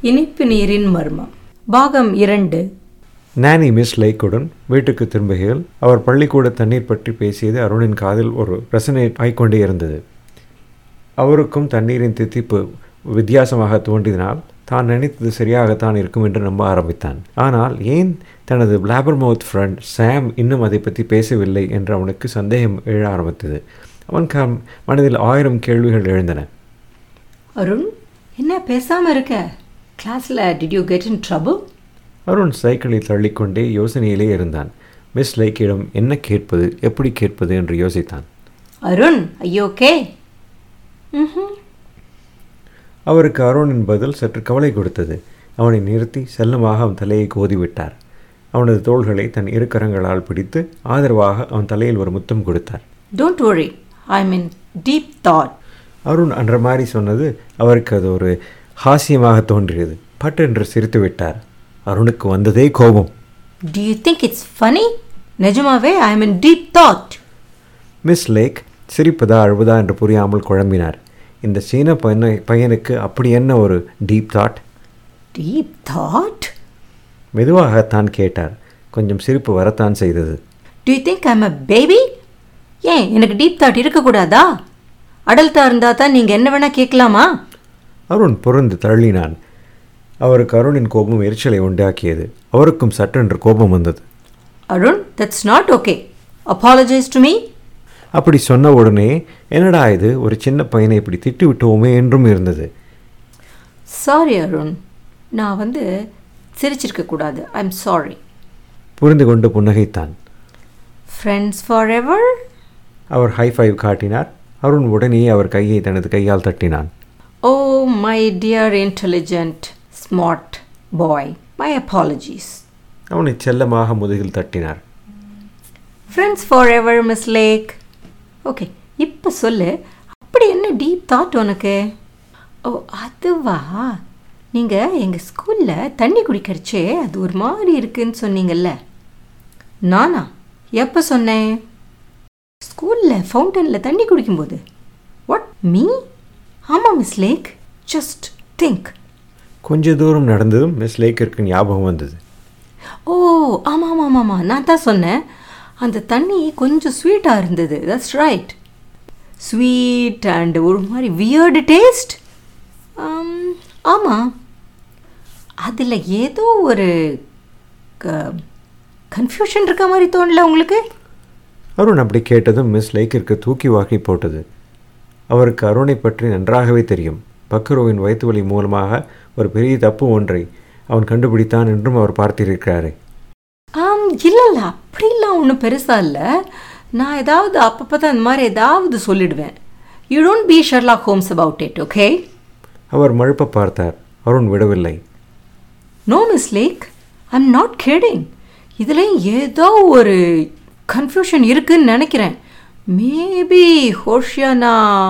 இனிப்பு நீரின் மர்மம் பாகம் இரண்டு நானி மிஸ் லைக்குடன் வீட்டுக்கு திரும்புகையில் அவர் பள்ளிக்கூட தண்ணீர் பற்றி பேசியது அருணின் காதில் ஒரு ரெசனேட் ஆய்க்கொண்டே இருந்தது அவருக்கும் தண்ணீரின் தித்திப்பு வித்தியாசமாக தோன்றினால் தான் நினைத்தது சரியாகத்தான் இருக்கும் என்று நம்ப ஆரம்பித்தான் ஆனால் ஏன் தனது பிளாபர்மவுத் ஃப்ரெண்ட் சாம் இன்னும் அதை பற்றி பேசவில்லை என்று அவனுக்கு சந்தேகம் எழ ஆரம்பித்தது அவன் க மனதில் ஆயிரம் கேள்விகள் எழுந்தன அருண் என்ன பேசாம இருக்க கிளாஸ்ல did you get in trouble Arun சைக்கிளை தள்ளிக்கொண்டே யோசனையிலே இருந்தான் மிஸ் லைக்கிடம் என்ன கேட்பது எப்படி கேட்பது என்று யோசித்தான் அருண் ஐயோ ஓகே ம் அவருக்கு அருணின் பதில் சற்று கவலை கொடுத்தது அவனை நிறுத்தி செல்லமாக அவன் தலையை கோதிவிட்டார் அவனது தோள்களை தன் இரு கரங்களால் பிடித்து ஆதரவாக அவன் தலையில் ஒரு முத்தம் கொடுத்தார் don't worry I mean deep thought Arun அன்ற மாதிரி சொன்னது அவருக்கு அது ஒரு ஹாஸ்யமாக தோன்றியது பட்டென்று சிரித்து விட்டார் அருணுக்கு வந்ததே கோபம் do you think it's funny நிஜமாவே I mean deep thought Miss Lake சிரிப்பதா அழுவதா என்று புரியாமல் குழம்பினார் இந்த சீன பையனை பையனுக்கு அப்படி என்ன ஒரு டீப் தாட் டீப் தாட் மெதுவாகத்தான் கேட்டார் கொஞ்சம் சிரிப்பு வரத்தான் செய்தது do you think I'm a baby ஏன் எனக்கு டீப் தாட் இருக்கக்கூடாதா அடல்ட்டாக இருந்தால் தான் நீங்கள் என்ன வேணால் கேட்கலாமா அருண் பொருந்து தள்ளினான் அவருக்கு அருணின் கோபம் எரிச்சலை உண்டாக்கியது அவருக்கும் சட்டென்று கோபம் வந்தது Arun that's not okay apologise to me அப்படி சொன்ன உடனே என்னடா இது ஒரு சின்ன பையனை இப்படி திட்டு விட்டோமே என்றும் இருந்தது சாரி அருண் நான் வந்து சிரிச்சிருக்க கூடாது ஐ எம் சாரி புரிந்து கொண்டு புன்னகைத்தான் ஃப்ரெண்ட்ஸ் ஃபார் எவர் அவர் ஹை ஃபைவ் காட்டினார் அருண் உடனே அவர் கையை தனது கையால் தட்டினான் oh my dear intelligent smart boy my apologies அவனை செல்லமாக முதுகில் தட்டினார் friends forever Miss Lake okay இப்போ சொல்லு அப்படி என்ன டீப் தாட் உனக்கு ஓ அதுவா நீங்கள் எங்கள் ஸ்கூலில் தண்ணி குடிக்கிறச்சே அது ஒரு மாதிரி இருக்குன்னு சொன்னீங்கல்ல நானா எப்போ சொன்னேன் ஸ்கூலில் ஃபவுண்டனில் தண்ணி குடிக்கும்போது வாட் மீ ஆமாம் மிஸ் லேக் ஜஸ்ட் திங்க் கொஞ்ச தூரம் நடந்ததும் மிஸ் லேக்கிற்கு ஞாபகம் வந்தது ஓ ஆமாம் ஆமாம் ஆமாம் நான் தான் சொன்னேன் அந்த தண்ணி கொஞ்சம் ஸ்வீட்டாக இருந்தது தட்ஸ் ரைட் ஸ்வீட் அண்ட் ஒரு மாதிரி வியர்டு டேஸ்ட் ஆமாம் அதில் ஏதோ ஒரு கன்ஃபியூஷன் இருக்க மாதிரி தோணல உங்களுக்கு அருண் அப்படி கேட்டதும் மிஸ் லேக்கிற்கு தூக்கி வாக்கி போட்டது அவருக்கு அருணை பற்றி நன்றாகவே தெரியும் பக்ரோவின் வயிற்று வலி மூலமாக ஒரு பெரிய தப்பு ஒன்றை அவன் கண்டுபிடித்தான் என்றும் அவர் பார்த்திருக்கிறாரே ஆம் இல்லை இல்லை அப்படிலாம் ஒன்றும் பெருசாக இல்லை நான் ஏதாவது அப்பப்போ தான் இந்த மாதிரி ஏதாவது சொல்லிடுவேன் you don't be Sherlock Holmes about it okay அவர் மழுப்ப பார்த்தார் அருண் விடவில்லை no Miss Lake I'm not kidding இதில் ஏதோ ஒரு கன்ஃபியூஷன் இருக்குன்னு நினைக்கிறேன் மேபி ஹோஷியானா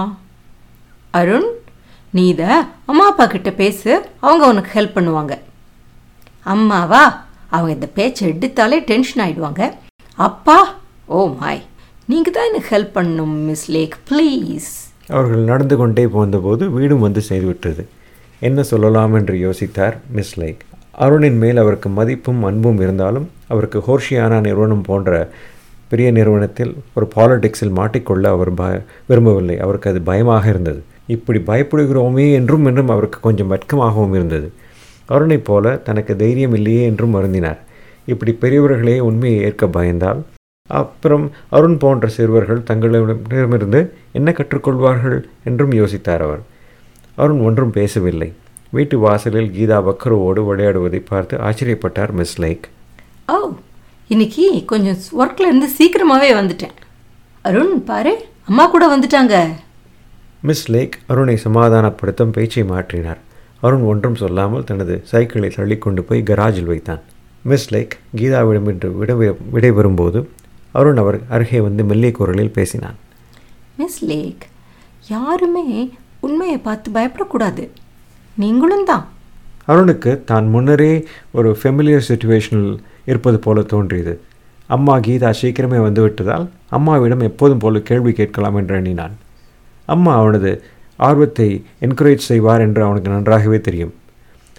அருண் நீ இதை அம்மா அப்பா கிட்ட பேசு அவங்க உனக்கு ஹெல்ப் பண்ணுவாங்க அம்மாவா அவங்க இந்த பேச்சை எடுத்தாலே டென்ஷன் ஆயிடுவாங்க அப்பா ஓ மாய் நீங்கள் தான் எனக்கு ஹெல்ப் பண்ணணும் மிஸ் லேக் ப்ளீஸ் அவர்கள் நடந்து கொண்டே போந்தபோது வீடும் வந்து செய்துவிட்டது என்ன சொல்லலாம் என்று யோசித்தார் மிஸ் லைக் அருணின் மேல் அவருக்கு மதிப்பும் அன்பும் இருந்தாலும் அவருக்கு ஹோர்ஷியானா நிறுவனம் போன்ற பெரிய நிறுவனத்தில் ஒரு பாலிடிக்ஸில் மாட்டிக்கொள்ள அவர் ப விரும்பவில்லை அவருக்கு அது பயமாக இருந்தது இப்படி பயப்படுகிறோமே என்றும் என்றும் அவருக்கு கொஞ்சம் வெட்கமாகவும் இருந்தது அருணைப் போல தனக்கு தைரியம் இல்லையே என்றும் வருந்தினார் இப்படி பெரியவர்களே உண்மையை ஏற்க பயந்தால் அப்புறம் அருண் போன்ற சிறுவர்கள் தங்களிடமிருந்து என்ன கற்றுக்கொள்வார்கள் என்றும் யோசித்தார் அவர் அருண் ஒன்றும் பேசவில்லை வீட்டு வாசலில் கீதா பக்ரோவோடு விளையாடுவதை பார்த்து ஆச்சரியப்பட்டார் மிஸ் லைக் ஓ இன்னைக்கு கொஞ்சம் ஒர்க்கில் இருந்து சீக்கிரமாகவே வந்துட்டேன் அருண் பாரு அம்மா கூட வந்துட்டாங்க மிஸ் லேக் அருணை சமாதானப்படுத்தும் பேச்சை மாற்றினார் அருண் ஒன்றும் சொல்லாமல் தனது சைக்கிளை தள்ளிக்கொண்டு போய் கராஜில் வைத்தான் மிஸ் லேக் கீதாவிடம் இன்று விட விடைபெறும்போது அருண் அவர் அருகே வந்து மெல்லிய குரலில் பேசினான் மிஸ் லேக் யாருமே உண்மையை பார்த்து பயப்படக்கூடாது நீங்களும் தான் அருணுக்கு தான் முன்னரே ஒரு ஃபெமிலியர் சுச்சுவேஷனில் இருப்பது போல தோன்றியது அம்மா கீதா சீக்கிரமே வந்து விட்டதால் அம்மாவிடம் எப்போதும் போல கேள்வி கேட்கலாம் என்று எண்ணினான் அம்மா அவனது ஆர்வத்தை என்கரேஜ் செய்வார் என்று அவனுக்கு நன்றாகவே தெரியும்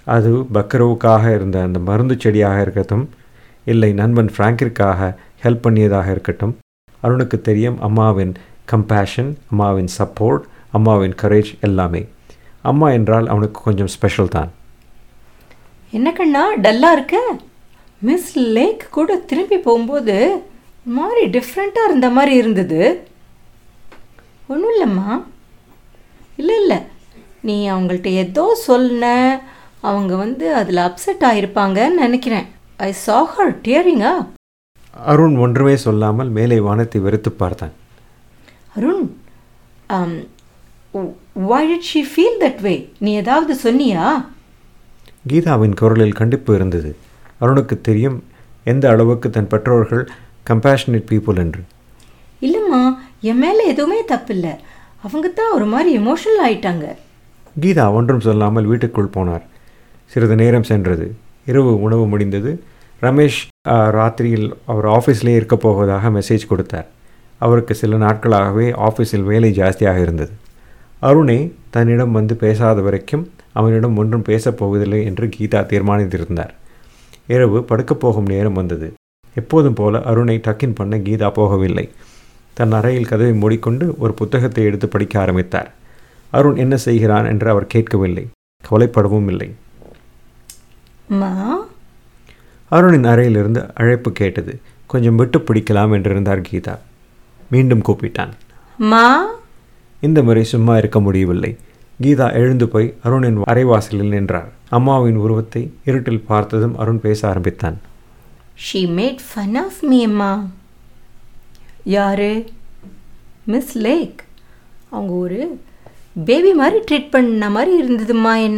அது பக்கரோவுக்காக இருந்த அந்த மருந்து செடியாக இருக்கட்டும் இல்லை நண்பன் ஃப்ராங்கிற்காக ஹெல்ப் பண்ணியதாக இருக்கட்டும் அருணுக்கு தெரியும் அம்மாவின் கம்பேஷன் அம்மாவின் சப்போர்ட் அம்மாவின் கரேஜ் எல்லாமே அம்மா என்றால் அவனுக்கு கொஞ்சம் ஸ்பெஷல் தான் என்ன கண்ணா டல்லா இருக்க மிஸ் லேக் கூட திரும்பி போகும்போது ஒரு மாதிரி டிஃப்ரெண்ட்டாக இருந்த மாதிரி இருந்தது ஒன்றும் இல்லைம்மா இல்லை இல்லை நீ அவங்கள்ட்ட ஏதோ சொன்ன அவங்க வந்து அதில் அப்செட் ஆகிருப்பாங்கன்னு நினைக்கிறேன் ஐ saw her tearing up Arun ஒன்றுமே சொல்லாமல் மேலே வானத்தை வெறுத்து பார்த்தான் Arun why did she feel that way நீ ஏதாவது சொன்னியா கீதாவின் குரலில் கண்டிப்பு இருந்தது அருணுக்கு தெரியும் எந்த அளவுக்கு தன் பெற்றோர்கள் கம்பேஷனேட் பீப்புள் என்று இல்லைம்மா என் மேலே எதுவுமே தப்பில்லை அவங்க தான் ஒரு மாதிரி எமோஷனல் ஆயிட்டாங்க கீதா ஒன்றும் சொல்லாமல் வீட்டுக்குள் போனார் சிறிது நேரம் சென்றது இரவு உணவு முடிந்தது ரமேஷ் ஆ, ராத்திரியில் அவர் ஆஃபீஸ்லேயே இருக்க போவதாக மெசேஜ் கொடுத்தார் அவருக்கு சில நாட்களாகவே ஆஃபீஸில் வேலை ஜாஸ்தியாக இருந்தது அருணே தன்னிடம் வந்து பேசாத வரைக்கும் அவனிடம் ஒன்றும் பேசப் போவதில்லை என்று கீதா தீர்மானித்திருந்தார் இரவு படுக்கப் போகும் நேரம் வந்தது எப்போதும் போல அருணை டக்கின் பண்ண கீதா போகவில்லை தன் அறையில் கதவை மூடிக்கொண்டு ஒரு புத்தகத்தை எடுத்து படிக்க ஆரம்பித்தார் அருண் என்ன செய்கிறான் என்று அவர் கேட்கவில்லை கவலைப்படவும் இல்லை அம்மா அருணின் அறையிலிருந்து அழைப்பு கேட்டது கொஞ்சம் விட்டு பிடிக்கலாம் என்றிருந்தார் கீதா மீண்டும் கூப்பிட்டான் அம்மா இந்த முறை சும்மா இருக்க முடியவில்லை கீதா எழுந்து போய் அருணின் அரைவாசலில் நின்றார் அம்மாவின் உருவத்தை இருட்டில் பார்த்ததும் அருண் பேச ஆரம்பித்தான் she made fun of me அம்மா யாரு மிஸ் லேக் அவங்க ஒரு பேபி மாதிரி ட்ரீட் பண்ண மாதிரி இருந்ததும்மா என்ன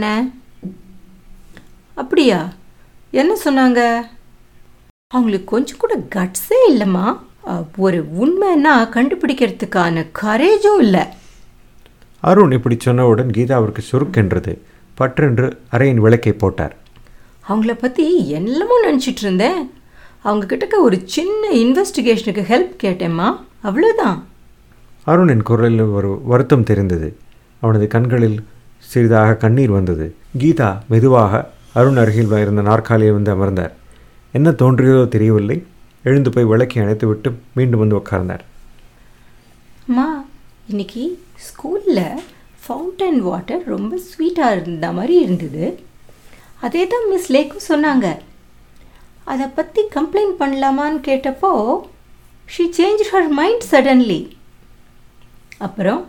அப்படியா என்ன சொன்னாங்க அவங்களுக்கு கொஞ்சம் கூட கட்ஸே இல்லைம்மா அஹ், ஒரு உண்மைன்னா கண்டுபிடிக்கிறதுக்கான கரேஜும் இல்லை அருண் இப்படி சொன்னவுடன் கீதாவிற்கு சுருக்கென்றது பற்றென்று அறையின் விளக்கை போட்டார் அவங்கள பற்றி என்னமோ நினச்சிட்டு இருந்தேன் அவங்க கிட்டக்க ஒரு சின்ன இன்வெஸ்டிகேஷனுக்கு ஹெல்ப் கேட்டேம்மா அவ்வளோதான் அருணின் குரலில் ஒரு வருத்தம் தெரிந்தது அவனது கண்களில் சிறிதாக கண்ணீர் வந்தது கீதா மெதுவாக அருண் அருகில் இருந்த நாற்காலியில் வந்து அமர்ந்தார் என்ன தோன்றியதோ தெரியவில்லை எழுந்து போய் விளக்கை அணைத்துவிட்டு மீண்டும் வந்து உட்கார்ந்தார் அம்மா இன்னைக்கு ஸ்கூலில் ஃபவுண்டன் வாட்டர் ரொம்ப ஸ்வீட்டாக இருந்த மாதிரி இருந்தது அதே தான் மிஸ் லேக்கும் சொன்னாங்க அதை பற்றி கம்ப்ளைண்ட் பண்ணலாமான்னு கேட்டப்போ she change her mind suddenly அப்புறம்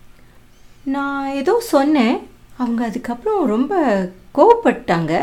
நான் ஏதோ சொன்னேன் அவங்க அதுக்கப்புறம் ரொம்ப கோவப்பட்டாங்க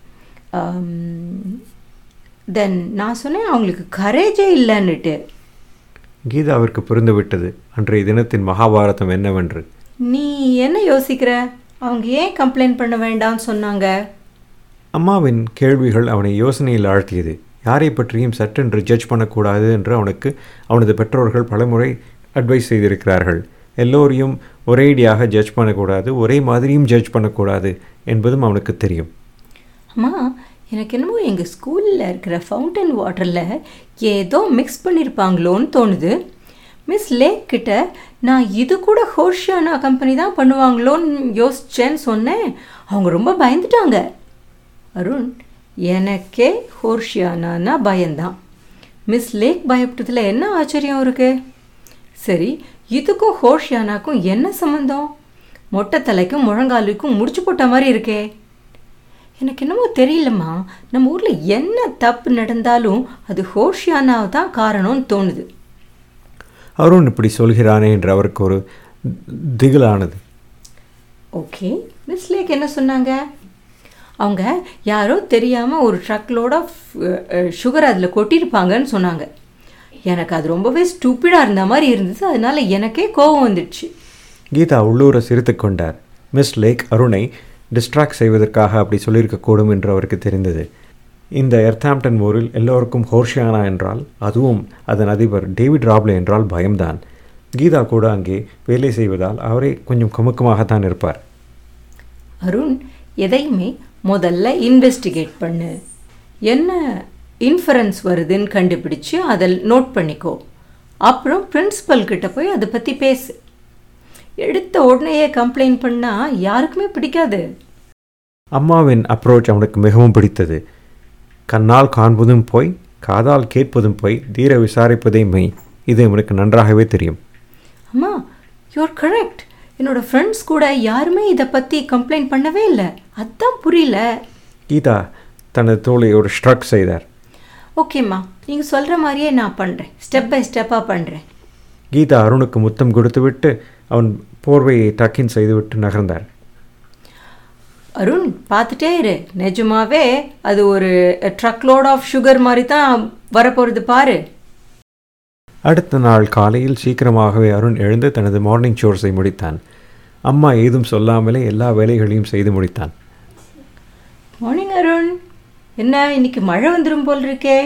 தென் நான் சொன்னேன் அவங்களுக்கு கரேஜே இல்லைன்னுட்டு கீதாவிற்கு புரிந்துவிட்டது அன்றைய தினத்தின் மகாபாரதம் என்னவென்று நீ என்ன யோசிக்கிற அவங்க ஏன் கம்ப்ளைண்ட் பண்ண வேண்டாம்னு சொன்னாங்க அம்மாவின் கேள்விகள் அவனை யோசனையில் ஆழ்த்தியது யாரை பற்றியும் சட்டென்று ஜட்ஜ் பண்ணக்கூடாது என்று அவனுக்கு அவனது பெற்றோர்கள் பலமுறை அட்வைஸ் செய்திருக்கிறார்கள் எல்லோரையும் ஒரேடியாக ஜட்ஜ் பண்ணக்கூடாது ஒரே மாதிரியும் ஜட்ஜ் பண்ணக்கூடாது என்பதும் அவனுக்கு தெரியும் அம்மா எனக்கு என்னமோ எங்கள் ஸ்கூலில் இருக்கிற ஃபவுண்டன் வாட்டரில் ஏதோ மிக்ஸ் பண்ணியிருப்பாங்களோன்னு தோணுது மிஸ் லேக் கிட்ட நான் இது கூட ஹோஷியானா கம்பெனி தான் பண்ணுவாங்களோன்னு யோசிச்சேன்னு சொன்னேன் அவங்க ரொம்ப பயந்துட்டாங்க அருண் எனக்கே ஹோர்ஷியானானா பயந்தான் மிஸ் லேக் பயப்பட்டதுல என்ன ஆச்சரியம் இருக்கு சரி இதுக்கும் ஹோர்ஷியானாக்கும் என்ன சம்மந்தம் மொட்டை தலைக்கும் முழங்காலுக்கும் முடிச்சு போட்ட மாதிரி இருக்கே எனக்கு என்னமோ தெரியலம்மா நம்ம ஊரில் என்ன தப்பு நடந்தாலும் அது ஹோஷியானாவை தான் காரணம்னு தோணுது அருண் இப்படி சொல்கிறானே என்று அவருக்கு ஒரு திகிலானது ஓகே மிஸ் லேக் என்ன சொன்னாங்க அவங்க யாரோ தெரியாமல் ஒரு ட்ரக்லோட சுகர் அதில் கொட்டியிருப்பாங்கன்னு சொன்னாங்க எனக்கு அது ரொம்பவே ஸ்டூப்பிடாக இருந்த மாதிரி இருந்தது அதனால எனக்கே கோபம் வந்துடுச்சு கீதா உள்ளூர சிரித்து கொண்டார் மிஸ் லேக் அருணை டிஸ்ட்ராக்ட் செய்வதற்காக அப்படி சொல்லியிருக்கக்கூடும் என்று அவருக்கு தெரிந்தது இந்த எர்த்தாம்டன் ஊரில் எல்லோருக்கும் ஹோர்ஷியானா என்றால் அதுவும் அதன் அதிபர் டேவிட் ராப்லே என்றால் பயம்தான் கீதா கூட அங்கே வேலை செய்வதால் அவரே கொஞ்சம் கமுக்கமாகத்தான் இருப்பார் அருண் எதையுமே முதல்ல இன்வெஸ்டிகேட் பண்ணு என்ன இன்ஃபரன்ஸ் வருதுன்னு கண்டுபிடிச்சு அதை நோட் பண்ணிக்கோ அப்புறம் பிரின்சிபல் கிட்ட போய் அதை பற்றி பேசு எடுத்த உடனேயே கம்ப்ளைண்ட் பண்ணால் யாருக்குமே பிடிக்காது அம்மாவின் அப்ரோச் அவனுக்கு மிகவும் பிடித்தது கண்ணால் காண்பதும் போய் காதால் கேட்பதும் போய் தீர விசாரிப்பதே மெய் இது அவனுக்கு நன்றாகவே தெரியும் அம்மா யூஆர் கரெக்ட் என்னோட ஃப்ரெண்ட்ஸ் கூட யாருமே இதை பற்றி கம்ப்ளைண்ட் பண்ணவே இல்லை அதான் புரியல கீதா தனது தோலை ஒரு ஸ்ட்ரக் செய்தார் ஓகேம்மா நீங்கள் சொல்கிற மாதிரியே நான் பண்ணுறேன் ஸ்டெப் பை ஸ்டெப்பாக பண்ணுறேன் கீதா அருணுக்கு முத்தம் கொடுத்துவிட்டு அவன் போர்வையை டக்கின் செய்துவிட்டு நகர்ந்தார் அருண் பார்த்துட்டே இரு நிஜமாவே அது ஒரு ட்ரக் லோட் ஆஃப் சுகர் மாதிரி தான் வரப்போகிறது பாரு அடுத்த நாள் காலையில் சீக்கிரமாகவே அருண் எழுந்து தனது மார்னிங் சோர்ஸை முடித்தான் அம்மா ஏதும் சொல்லாமலே எல்லா வேலைகளையும் செய்து முடித்தான் மார்னிங் அருண் என்ன இன்னைக்கு மழை வந்துடும் போல் இருக்கே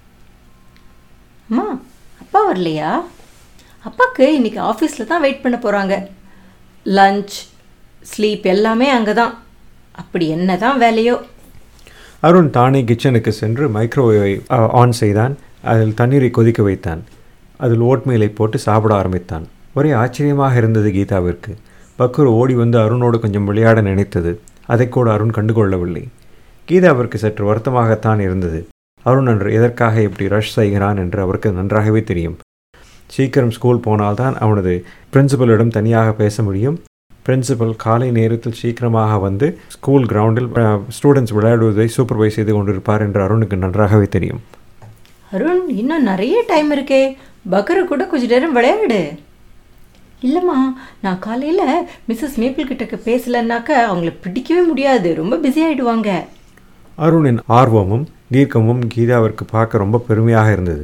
அம்மா அப்பா வரலையா அப்பாவுக்கு இன்னைக்கு ஆஃபீஸில் தான் வெயிட் பண்ண போகிறாங்க லஞ்ச் ஸ்லீப் எல்லாமே அங்கே தான் அப்படி என்ன தான் வேலையோ அருண் தானே கிச்சனுக்கு சென்று மைக்ரோவேவை ஆன் செய்தான் அதில் தண்ணீரை கொதிக்க வைத்தான் அதில் ஓட்மீலை போட்டு சாப்பிட ஆரம்பித்தான் ஒரே ஆச்சரியமாக இருந்தது கீதாவிற்கு பக்குர் ஓடி வந்து அருணோடு கொஞ்சம் விளையாட நினைத்தது அதை கூட அருண் கண்டுகொள்ளவில்லை கீதாவிற்கு சற்று வருத்தமாகத்தான் இருந்தது அருண் அன்று எதற்காக இப்படி ரஷ் செய்கிறான் என்று அவருக்கு நன்றாகவே தெரியும் சீக்கிரம் ஸ்கூல் போனால்தான் அவனது பிரின்சிபலிடம் தனியாக பேச முடியும் பிரின்சிபல் காலை நேரத்தில் சீக்கிரமாக வந்து ஸ்கூல் கிரவுண்டில் ஸ்டூடெண்ட்ஸ் விளையாடுவதை சூப்பர்வைஸ் செய்து கொண்டிருப்பார் என்று அருணுக்கு நன்றாகவே தெரியும் அருண் இன்னும் நிறைய டைம் இருக்கே பக்கரை கூட கொஞ்ச நேரம் விளையாடு இல்லைம்மா நான் காலையில் மிஸ்ஸஸ் மேப்பிள் கிட்டக்க பேசலைன்னாக்க அவங்கள பிடிக்கவே முடியாது ரொம்ப பிஸி ஆகிடுவாங்க அருணின் ஆர்வமும் தீர்க்கமும் கீதாவிற்கு பார்க்க ரொம்ப பெருமையாக இருந்தது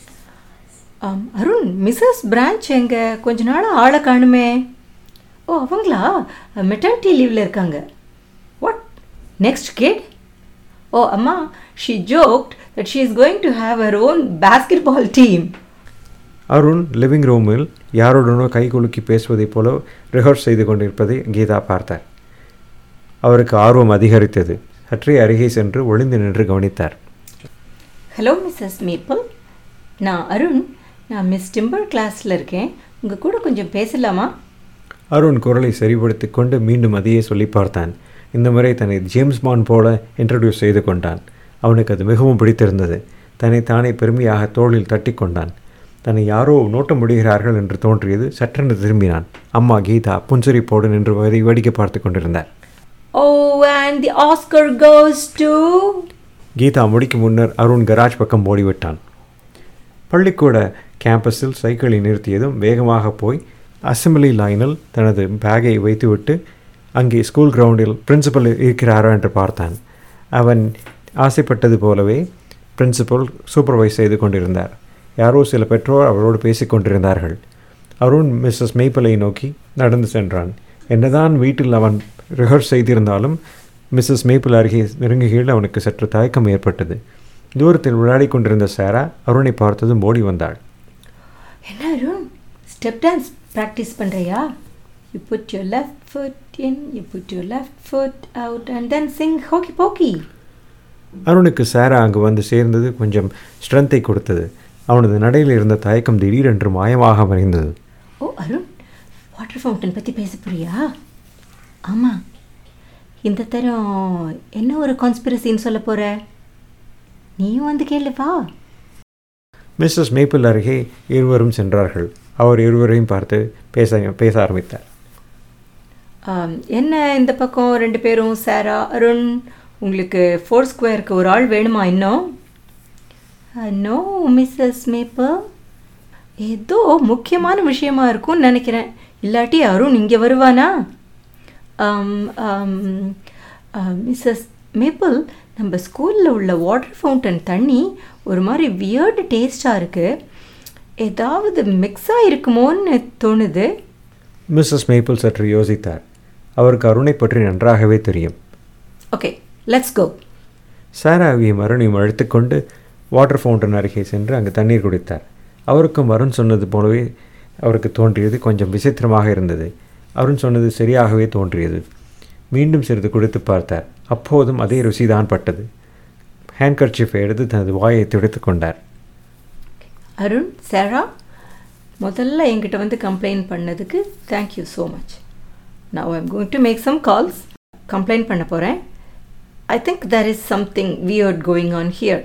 ஆம், அருண் மிஸ்ஸஸ் பிரான்ச் எங்க கொஞ்ச நாள் ஆளை காணுமே ஓ அவங்களா மெட்டர்னிட்டி லீவில் இருக்காங்க வாட் நெக்ஸ்ட் கிட் ஓ அம்மா she joked that she is going to have her own basketball team Arun living ரூமில் யாருடனோ கை குலுக்கி பேசுவதைப் போல ரிஹர்ஸ் செய்து கொண்டிருப்பதை கீதா பார்த்தார் அவருக்கு ஆர்வம் அதிகரித்தது சற்றே அருகே சென்று ஒளிந்து நின்று கவனித்தார் ஹலோ மிஸ்ஸஸ் மேப்பிள் நான் அருண் நான் மிஸ் டிம்பர் கிளாஸில் இருக்கேன் உங்கள் கூட கொஞ்சம் பேசலாமா அருண் குரலை சரிப்படுத்தி கொண்டு மீண்டும் அதையே சொல்லி பார்த்தான் இந்த முறை தன்னை ஜேம்ஸ் பாண்ட் போல இன்ட்ரடியூஸ் செய்து கொண்டான் அவனுக்கு அது மிகவும் பிடித்திருந்தது தன்னை தானே பெருமையாக தோளில் தட்டி கொண்டான் தன்னை யாரோ நோட்ட முடிகிறார்கள் என்று தோன்றியது சற்றென்று திரும்பினான் அம்மா கீதா புன்சிரிப்போடு நின்று வரை வேடிக்கை பார்த்து கொண்டிருந்தார் oh and the Oscar goes to Geetha முடிக்கும் முன்னர் அருண் கராஜ் பக்கம் ஓடிவிட்டான் பள்ளிக்கூட கேம்பஸில் சைக்கிளை நிறுத்தியதும் வேகமாக போய் அசம்பிளி லைனில் தனது பேக்கை வைத்துவிட்டு அங்கே ஸ்கூல் கிரவுண்டில் பிரின்சிபல் இருக்கிறாரா என்று பார்த்தான் அவன் ஆசைப்பட்டது போலவே பிரின்சிபல் சூப்பர்வைஸ் செய்து கொண்டிருந்தார் யாரோ சில பெற்றோர் அவரோடு பேசிக் கொண்டிருந்தார்கள் அருண் மிஸ்ஸஸ் மெய்ப்பலை நோக்கி நடந்து சென்றான் என்னதான் வீட்டில் அவன் ரிஹர்ஸ் செய்திருந்தாலும் மிஸ்ஸஸ் மேப்பிள் அருகே நெருங்குகையில் அவனுக்கு சற்று தயக்கம் ஏற்பட்டது தூரத்தில் விளையாடி கொண்டிருந்த சாரா அருணை பார்த்ததும் ஓடி வந்தாள் என்ன அருண் ஸ்டெப் டான்ஸ் ப்ராக்டிஸ் பண்ணுறியா you put your left foot in you put your left foot out and then sing hokey pokey அருணுக்கு சாரா அங்கு வந்து சேர்ந்தது கொஞ்சம் ஸ்ட்ரென்த்தை கொடுத்தது அவனது நடையில் இருந்த தயக்கம் திடீரென்று மாயமாக மறைந்தது ஓ அருண் வாட்டர் ஃபவுண்டன் பற்றி பேச போறியா ஆமாம் இந்த தரம் என்ன ஒரு கான்ஸ்பிரசின்னு சொல்ல போகிற நீயும் வந்து கேளு வா மிஸ்ஸஸ் மேப்பிள் அருகே இருவரும் சென்றார்கள் அவர் இருவரையும் பார்த்து பேச பேச ஆரம்பித்தார் ஆம், என்ன இந்த பக்கம் ரெண்டு பேரும் சாரா அருண் உங்களுக்கு ஃபோர் ஸ்கொயருக்கு ஒரு ஆள் வேணுமா இன்னும் நோ மிஸ்ஸஸ் மேப்பர் ஏதோ முக்கியமான விஷயமா இருக்கும்னு நினைக்கிறேன் இல்லாட்டி அருண் இங்கே வருவானா மிஸ்ஸஸ் மேப்பிள் நம்ம ஸ்கூலில் உள்ள வாட்டர் ஃபவுண்டன் தண்ணி ஒரு மாதிரி வியர்டு டேஸ்டாக இருக்குது ஏதாவது மிக்ஸ் ஆகிருக்குமோன்னு தோணுது மிஸ்ஸஸ் மேப்பிள் சற்று யோசித்தார் அவருக்கு அருணை பற்றி நன்றாகவே தெரியும் ஓகே லெட்ஸ் கோ சாராவியும் அருணையும் அழைத்துக்கொண்டு வாட்டர் ஃபவுண்டன் அருகே சென்று அங்கு தண்ணீர் குடித்தார் அவருக்கும் அருண் சொன்னது போலவே அவருக்கு தோன்றியது கொஞ்சம் விசித்திரமாக இருந்தது அருண் சொன்னது சரியாகவே தோன்றியது மீண்டும் சிறிது குடித்து பார்த்தார் அப்போதும் அதே ருசிதான் பட்டது ஹேண்ட்கர்ச்சிஃபை எடுத்து தனது வாயை துடைத்து கொண்டார் அருண் சாரா முதல்ல என்கிட்ட வந்து கம்ப்ளைண்ட் பண்ணதுக்கு தேங்க்யூ ஸோ மச் நான் I'm going to make some calls complaint பண்ண போகிறேன் I think there is something weird going on here.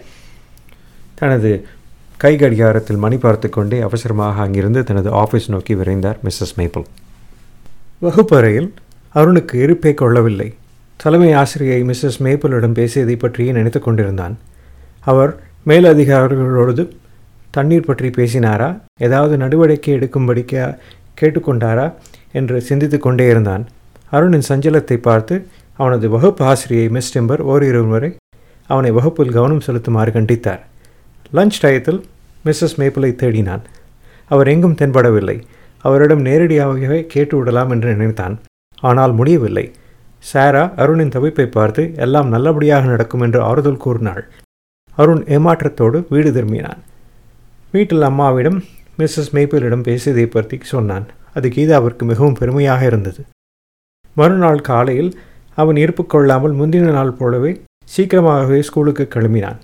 தனது கை கடிகாரத்தில் மணி பார்த்து கொண்டே அவசரமாக அங்கிருந்து தனது ஆஃபீஸ் நோக்கி விரைந்தார் மிஸ்ஸஸ் மேப்பிள் வகுப்பறையில் அருணுக்கு இருப்பே கொள்ளவில்லை தலைமை ஆசிரியை மிஸ்ஸஸ் மேப்பிளிடம் பேசியதை பற்றியே நினைத்து கொண்டிருந்தான் அவர் மேலதிகாரிகளோடு தண்ணீர் பற்றி பேசினாரா ஏதாவது நடவடிக்கை எடுக்கும்படிக்க கேட்டுக்கொண்டாரா என்று சிந்தித்து கொண்டே இருந்தான் அருணின் சஞ்சலத்தை பார்த்து அவனது வகுப்பு ஆசிரியை மிஸ் டிம்பர் ஓரிரு முறை அவனை வகுப்பில் கவனம் செலுத்துமாறு கண்டித்தார் லஞ்ச் டயத்தில் மிஸ்ஸஸ் மேப்பிளை தேடினான் அவர் எங்கும் தென்படவில்லை அவரிடம் நேரடியாகவே கேட்டு விடலாம் என்று நினைத்தான் ஆனால் முடியவில்லை சாரா அருணின் தவிப்பை பார்த்து எல்லாம் நல்லபடியாக நடக்கும் என்று ஆறுதல் கூறினாள் அருண் ஏமாற்றத்தோடு வீடு திரும்பினான் வீட்டில் அம்மாவிடம் மிஸ்ஸஸ் மேப்பிளிடம் பேசியதை பற்றி சொன்னான் அது கீதாவிற்கு மிகவும் பெருமையாக இருந்தது மறுநாள் காலையில் அவன் இருப்பு கொள்ளாமல் முந்தின நாள் போலவே சீக்கிரமாகவே ஸ்கூலுக்கு கிளம்பினான்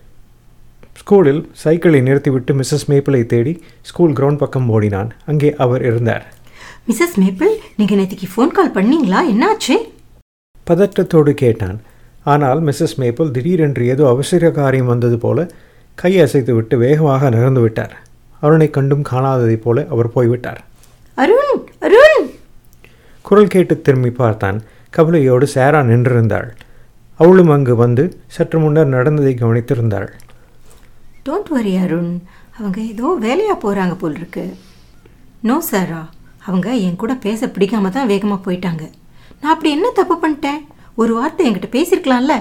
ஸ்கூலில் சைக்கிளை நிறுத்திவிட்டு மிஸ்ஸஸ் மேப்பிளை தேடி ஸ்கூல் கிரவுண்ட் பக்கம் ஓடினான் அங்கே அவர் இருந்தார் மிஸ்ஸஸ் மேப்பிள் நீங்கள் நேற்றுக்கு ஃபோன் கால் பண்ணீங்களா என்னாச்சு பதற்றத்தோடு கேட்டான் ஆனால் மிஸ்ஸஸ் மேப்பிள் திடீரென்று ஏதோ அவசர காரியம் வந்தது போல கை அசைத்துவிட்டு வேகமாக நகர்ந்து விட்டார் அருணை கண்டும் காணாததைப் போல அவர் போய்விட்டார் அருண் அருண் குரல் கேட்டு திரும்பி பார்த்தான் கவலையோடு சேரா நின்றிருந்தாள் அவளும் அங்கு வந்து சற்று முன்னர் நடந்ததை கவனித்திருந்தாள் டோன்ட் வரி அருண் அவங்க ஏதோ வேலையாக போகிறாங்க போல் இருக்கு நோ சாரா அவங்க என் கூட பேச பிடிக்காம தான் வேகமாக போயிட்டாங்க நான் அப்படி என்ன தப்பு பண்ணிட்டேன் ஒரு வார்த்தை என்கிட்ட பேசியிருக்கலாம்ல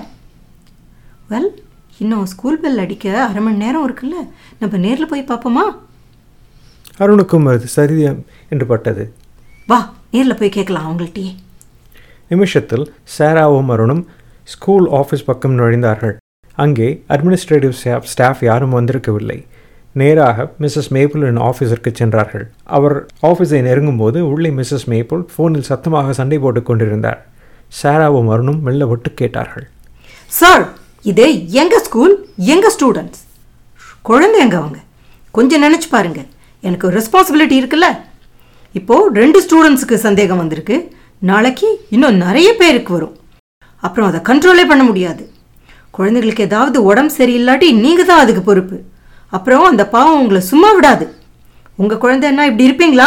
வெல் இன்னும் ஸ்கூல் பெல் அடிக்க அரை மணி நேரம் இருக்குல்ல நம்ம நேரில் போய் பார்ப்போமா அருணுக்கும் அது சரிதான் என்று பட்டது வா நேரில் போய் கேட்கலாம் அவங்கள்ட்டயே நிமிஷத்தில் சாராவும் அருணும் ஸ்கூல் ஆஃபீஸ் பக்கம் நுழைந்தார்கள் அங்கே அட்மினிஸ்ட்ரேட்டிவ் ஸ்டாஃப் ஸ்டாஃப் யாரும் வந்திருக்கவில்லை நேராக மிஸ்ஸஸ் மேப்பிளின் ஆஃபீஸிற்கு சென்றார்கள் அவர் ஆஃபீஸை நெருங்கும்போது உள்ளே மிஸ்ஸஸ் மேப்பிள் ஃபோனில் சத்தமாக சண்டை போட்டுக் கொண்டிருந்தார் சாராவும் அருணும் மெல்ல விட்டு கேட்டார்கள் சார் இது எங்க ஸ்கூல் எங்க ஸ்டூடெண்ட்ஸ் குழந்தைங்க அவங்க கொஞ்சம் நினச்சி பாருங்க எனக்கு ரெஸ்பான்சிபிலிட்டி இருக்குல்ல இப்போ ரெண்டு ஸ்டூடெண்ட்ஸுக்கு சந்தேகம் வந்திருக்கு நாளைக்கு இன்னும் நிறைய பேருக்கு வரும் அப்புறம் அதை கண்ட்ரோலே பண்ண முடியாது குழந்தைகளுக்கு ஏதாவது உடம்பு சரியில்லாட்டி நீங்கள் தான் அதுக்கு பொறுப்பு அப்புறம் அந்த பாவம் உங்களை சும்மா விடாது உங்கள் குழந்தை என்ன இப்படி இருப்பீங்களா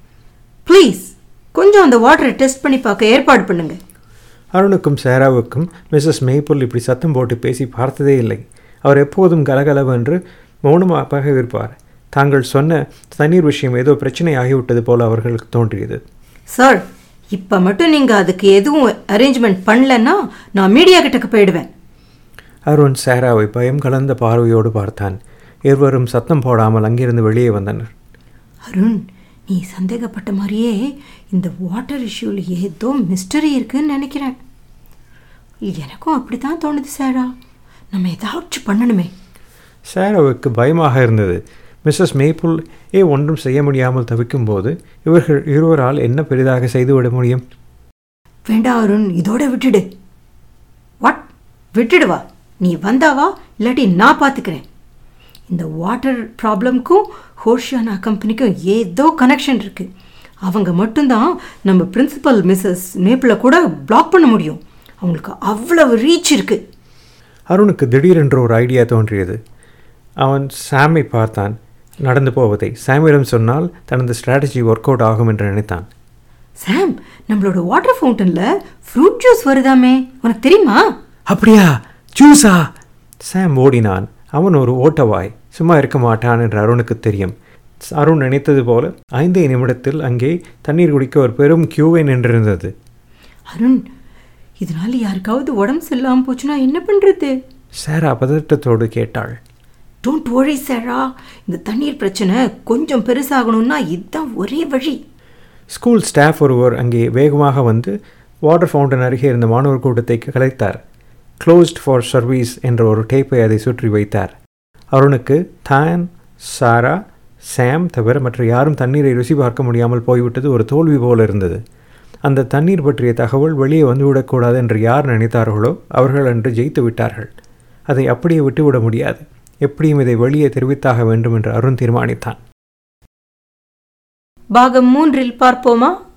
ப்ளீஸ் கொஞ்சம் அந்த வாட்டரை டெஸ்ட் பண்ணி பார்க்க ஏற்பாடு பண்ணுங்க அருணுக்கும் சாராவுக்கும் மிஸ்ஸஸ் மேய்புல் இப்படி சத்தம் போட்டு பேசி பார்த்ததே இல்லை அவர் எப்போதும் கலகலவென்று மௌனமாக இருப்பார் தாங்கள் சொன்ன தண்ணீர் விஷயம் ஏதோ பிரச்சனை ஆகிவிட்டது போல அவர்களுக்கு தோன்றியது சார் இப்போ மட்டும் நீங்கள் அதுக்கு எதுவும் அரேஞ்ச்மெண்ட் பண்ணலன்னா நான் மீடியா கிட்டக்கு போயிடுவேன் அருண் சாராவை பயம் கலந்த பார்வையோடு பார்த்தான் இருவரும் சத்தம் போடாமல் அங்கிருந்து வெளியே வந்தனர் அருண் நீ சந்தேகப்பட்ட மாதிரியே இந்த வாட்டர் இஷ்யூவில் ஏதோ மிஸ்டரி இருக்குன்னு நினைக்கிறேன் எனக்கும் அப்படி தான் தோணுது சாரா நம்ம ஏதாச்சும் பண்ணணுமே சாராவுக்கு பயமாக இருந்தது மிஸ்ஸஸ் மேப்புல் ஏ ஒன்றும் செய்ய முடியாமல் தவிக்கும்போது இவர்கள் இருவரால் என்ன பெரிதாக செய்துவிட முடியும் வேண்டாம் அருண் இதோட விட்டுடு வாட் விட்டுடுவா நீ வந்தாவா இல்லாட்டி நான் பார்த்துக்கிறேன் இந்த வாட்டர் ப்ராப்ளம்க்கும் ஹோஷியானா கம்பெனிக்கும் ஏதோ கனெக்ஷன் இருக்குது அவங்க மட்டும்தான் நம்ம பிரின்சிபல் மிஸ்ஸஸ் மேப்பிளை கூட பிளாக் பண்ண முடியும் அவங்களுக்கு அவ்வளவு ரீச் இருக்குது அருணுக்கு திடீரென்று ஒரு ஐடியா தோன்றியது அவன் சாமை பார்த்தான் நடந்து போவதை சாமியிடம் சொன்னால் தனது ஸ்ட்ராட்டஜி ஒர்க் அவுட் ஆகும் என்று நினைத்தான் சாம் நம்மளோட வாட்டர் ஃபவுண்டனில் ஃப்ரூட் ஜூஸ் வருதாமே உனக்கு தெரியுமா அப்படியா ஜூஸா சாம் ஓடினான் அவன் ஒரு ஓட்டவாய் சும்மா இருக்க மாட்டான் என்று அருணுக்கு தெரியும் அருண் நினைத்தது போல ஐந்தே நிமிடத்தில் அங்கே தண்ணீர் குடிக்க ஒரு பெரும் கியூவை நின்றிருந்தது அருண் இதனால யாருக்காவது உடம்பு சரியில்லாமல் போச்சுன்னா என்ன பண்ணுறது சாரா பதட்டத்தோடு கேட்டாள் டோன்ட் worry சாரா இந்த தண்ணீர் பிரச்சனை கொஞ்சம் பெருசாகணும்னா இதுதான் ஒரே வழி ஸ்கூல் ஸ்டாஃப் ஒருவர் அங்கே வேகமாக வந்து வாட்டர் ஃபவுண்டன் அருகே இருந்த மாணவர் கூட்டத்தை கலைத்தார் க்ளோஸ்ட் ஃபார் சர்வீஸ் என்ற ஒரு டேப்பை அதை சுற்றி வைத்தார் அருணுக்கு தான் சாரா சாம் தவிர மற்ற யாரும் தண்ணீரை ருசி பார்க்க முடியாமல் போய்விட்டது ஒரு தோல்வி போல இருந்தது அந்த தண்ணீர் பற்றிய தகவல் வெளியே வந்துவிடக்கூடாது என்று யார் நினைத்தார்களோ அவர்கள் அன்று ஜெயித்து விட்டார்கள் அதை அப்படியே விட்டுவிட முடியாது எப்படியும் இதை வெளியே தெரிவித்தாக வேண்டும் என்று அருண் தீர்மானித்தான் பாகம் மூன்றில் பார்ப்போமா